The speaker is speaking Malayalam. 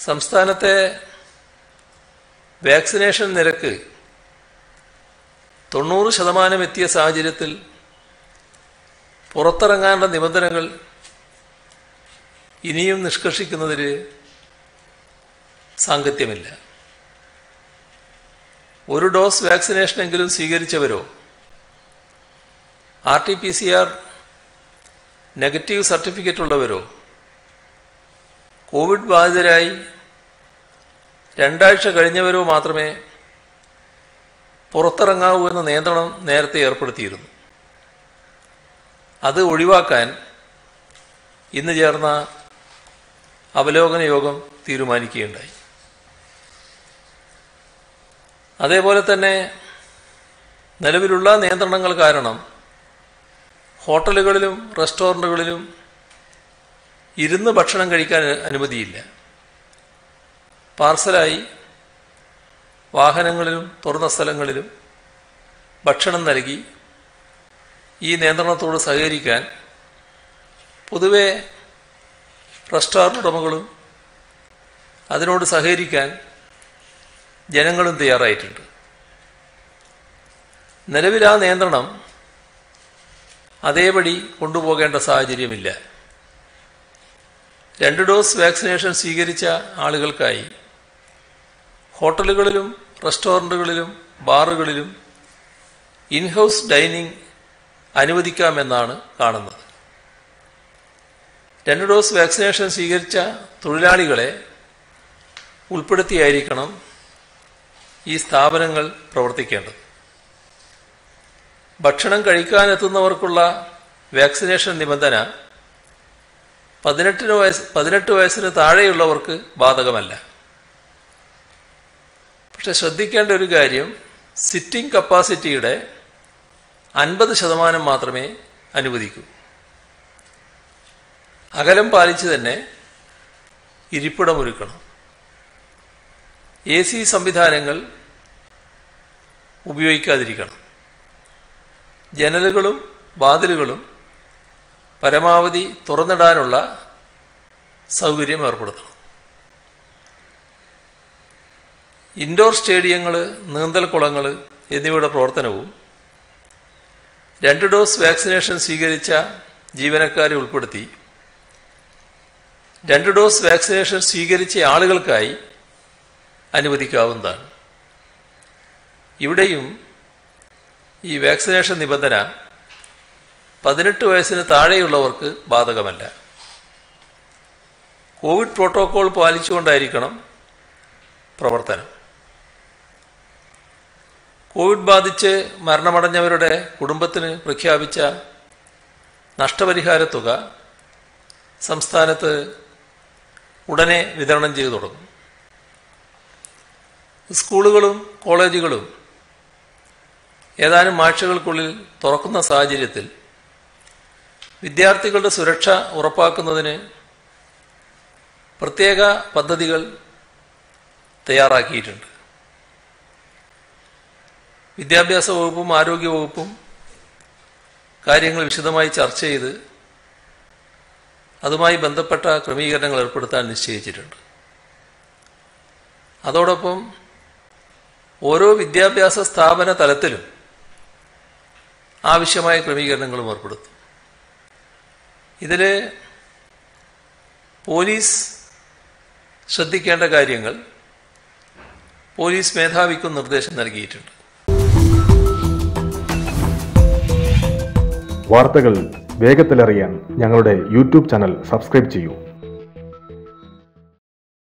സംസ്ഥാനത്തെ വാക്സിനേഷൻ നിരക്ക് തൊണ്ണൂറ് ശതമാനം എത്തിയ സാഹചര്യത്തിൽ പുറത്തിറങ്ങാനുള്ള നിബന്ധനകൾ ഇനിയും നിഷ്കർഷിക്കുന്നതിൽ സാങ്കത്യമില്ല ഒരു ഡോസ് വാക്സിനേഷനെങ്കിലും സ്വീകരിച്ചവരോ R T P C R negative certificate ഉള്ളവരോ കോവിഡ് ബാധിതരായി രണ്ടാഴ്ച കഴിഞ്ഞവരോ മാത്രമേ പുറത്തിറങ്ങാവൂ എന്ന നിയന്ത്രണം നേരത്തെ ഏർപ്പെടുത്തിയിരുന്നു അത് ഒഴിവാക്കാൻ ഇന്ന് ചേർന്ന അവലോകന യോഗം തീരുമാനിക്കുകയുണ്ടായി അതേപോലെ തന്നെ നിലവിലുള്ള നിയന്ത്രണങ്ങൾ കാരണം ഹോട്ടലുകളിലും റെസ്റ്റോറൻറ്റുകളിലും ഇരുന്ന് ഭക്ഷണം കഴിക്കാൻ അനുമതിയില്ല പാർസലായി വാഹനങ്ങളിലും തുറന്ന സ്ഥലങ്ങളിലും ഭക്ഷണം നൽകി ഈ നിയന്ത്രണത്തോട് സഹകരിക്കാൻ പൊതുവെ റെസ്റ്റോറൻറ്റ് ഉടമകളും അതിനോട് സഹകരിക്കാൻ ജനങ്ങളും തയ്യാറായിട്ടുണ്ട് നിലവിൽ ആ നിയന്ത്രണം അതേപടി കൊണ്ടുപോകേണ്ട സാഹചര്യമില്ല രണ്ട് ഡോസ് വാക്സിനേഷൻ സ്വീകരിച്ച ആളുകൾക്കായി ഹോട്ടലുകളിലും റെസ്റ്റോറൻറ്റുകളിലും ബാറുകളിലും ഇൻഹൗസ് ഡൈനിങ് അനുവദിക്കാമെന്നാണ് കാണുന്നത് രണ്ട് ഡോസ് വാക്സിനേഷൻ സ്വീകരിച്ച തൊഴിലാളികളെ ഉൾപ്പെടുത്തിയായിരിക്കണം ഈ സ്ഥാപനങ്ങൾ പ്രവർത്തിക്കേണ്ടത് ഭക്ഷണം കഴിക്കാനെത്തുന്നവർക്കുള്ള വാക്സിനേഷൻ നിബന്ധന പതിനെട്ടിന് വയസ്സ് പതിനെട്ട് വയസ്സിന് താഴെയുള്ളവർക്ക് ബാധകമല്ല പക്ഷെ ശ്രദ്ധിക്കേണ്ട ഒരു കാര്യം സിറ്റിംഗ് കപ്പാസിറ്റിയുടെ അൻപത് ശതമാനം മാത്രമേ അനുവദിക്കൂ അകലം പാലിച്ച് തന്നെ ഇരിപ്പിടമൊരുക്കണം എ സി സംവിധാനങ്ങൾ ഉപയോഗിക്കാതിരിക്കണം ജനലുകളും വാതിലുകളും പരമാവധി തുറന്നിടാനുള്ള സൗകര്യം ഏർപ്പെടുത്തണം ഇൻഡോർ സ്റ്റേഡിയങ്ങൾ നീന്തൽ കുളങ്ങൾ എന്നിവയുടെ പ്രവർത്തനവും രണ്ട് ഡോസ് വാക്സിനേഷൻ സ്വീകരിച്ച ജീവനക്കാരെ ഉൾപ്പെടുത്തി രണ്ട് ഡോസ് വാക്സിനേഷൻ സ്വീകരിച്ച ആളുകൾക്കായി അനുവദിക്കാവുന്നതാണ് ഇവിടെയും ഈ വാക്സിനേഷൻ നിബന്ധന പതിനെട്ട് വയസ്സിന് താഴെയുള്ളവർക്ക് ബാധകമല്ല കോവിഡ് പ്രോട്ടോകോൾ പാലിച്ചുകൊണ്ടായിരിക്കണം പ്രവർത്തനം കോവിഡ് ബാധിച്ച് മരണമടഞ്ഞവരുടെ കുടുംബത്തിന് പ്രഖ്യാപിച്ച നഷ്ടപരിഹാര തുക സംസ്ഥാനത്ത് ഉടനെ വിതരണം ചെയ്തു തുടങ്ങും സ്കൂളുകളും കോളേജുകളും ഏതാനും ആഴ്ചകൾക്കുള്ളിൽ തുറക്കുന്ന സാഹചര്യത്തിൽ വിദ്യാർത്ഥികളുടെ സുരക്ഷ ഉറപ്പാക്കുന്നതിന് പ്രത്യേക പദ്ധതികൾ തയ്യാറാക്കിയിട്ടുണ്ട് വിദ്യാഭ്യാസ വകുപ്പും ആരോഗ്യ വകുപ്പും കാര്യങ്ങൾ വിശദമായി ചർച്ച ചെയ്ത് അതുമായി ബന്ധപ്പെട്ട ക്രമീകരണങ്ങൾ ഏർപ്പെടുത്താൻ നിശ്ചയിച്ചിട്ടുണ്ട് അതോടൊപ്പം ഓരോ വിദ്യാഭ്യാസ സ്ഥാപന തലത്തിലും ആവശ്യമായ ക്രമീകരണങ്ങളും ഏർപ്പെടുത്തും ഇതിൽ പോലീസ് ശ്രദ്ധിക്കേണ്ട കാര്യങ്ങൾ പോലീസ് മേധാവിക്കും നിർദ്ദേശം നൽകിയിട്ടുണ്ട് വാർത്തകൾ വേഗത്തിലറിയാൻ ഞങ്ങളുടെ യൂട്യൂബ് ചാനൽ സബ്സ്ക്രൈബ് ചെയ്യൂ